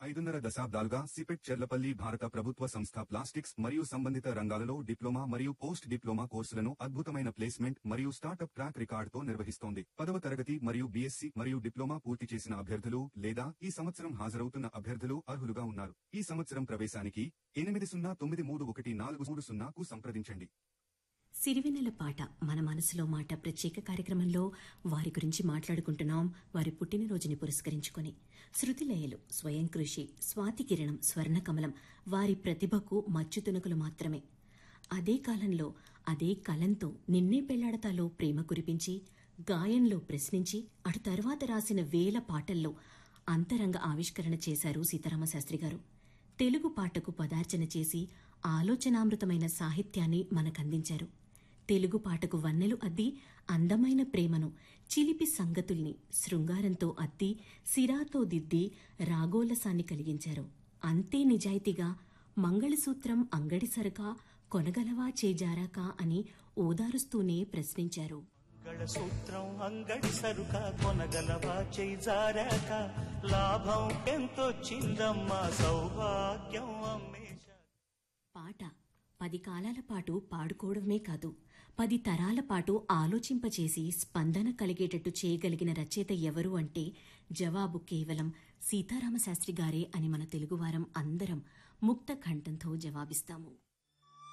ఐదున్నర దశాబ్దాలుగా సిపెట్ చెర్లపల్లి భారత ప్రభుత్వ సంస్థ ప్లాస్టిక్స్ మరియు సంబంధిత రంగాలలో డిప్లొమా మరియు పోస్ట్ డిప్లొమా కోర్సులను అద్భుతమైన ప్లేస్మెంట్ మరియు స్టార్టప్ ట్రాక్ రికార్డుతో నిర్వహిస్తోంది పదవ తరగతి మరియు బీఎస్సీ మరియు డిప్లొమా పూర్తి చేసిన అభ్యర్థులు లేదా ఈ సంవత్సరం హాజరవుతున్న అభ్యర్థులు అర్హులుగా ఉన్నారు ఈ సంవత్సరం ప్రవేశానికి ఎనిమిది సున్నా తొమ్మిది మూడు ఒకటి నాలుగు మూడు సున్నాకు సంప్రదించండి సిరివెన్నెల పాట మన మనసులో మాట ప్రత్యేక కార్యక్రమంలో వారి గురించి మాట్లాడుకుంటున్నాం వారి పుట్టినరోజుని పురస్కరించుకొని శృతిలయలు స్వయం కృషి స్వాతి కిరణం స్వర్ణకమలం వారి ప్రతిభకు మచ్చుతునకలు మాత్రమే అదే కాలంలో అదే కలంతో నిన్నే పెళ్లాడతాలో ప్రేమ కురిపించి గాయంలో ప్రశ్నించి అటు తర్వాత రాసిన వేల పాటల్లో అంతరంగ ఆవిష్కరణ చేశారు సీతారామశాస్త్రి గారు తెలుగు పాటకు పదార్చన చేసి ఆలోచనామృతమైన సాహిత్యాన్ని మనకందించారు తెలుగు పాటకు వన్నెలు అద్ది అందమైన ప్రేమను చిలిపి సంగతుల్ని శృంగారంతో అద్ది సిరాతో దిద్ది రాగోల్లసాన్ని కలిగించారు అంతే నిజాయితీగా మంగళసూత్రం అంగడి సరకా కొనగలవా చేజారాక అని ఓదారుస్తూనే ప్రశ్నించారు సూత్రం అంగడి సరుక కొనగలవా చేజారాక లాభం ఎంతొచ్చిందమ్మా సౌభాగ్యం అమ్మేశ పాట పది కాలాల పాటు పాడుకోవడమే కాదు పది తరాల పాటు ఆలోచింపచేసి స్పందన కలిగేటట్టు చేయగలిగిన రచయిత ఎవరు అంటే జవాబు కేవలం సీతారామశాస్త్రి గారే అని మన తెలుగువారం అందరం ముక్త కంఠంతో జవాబిస్తాము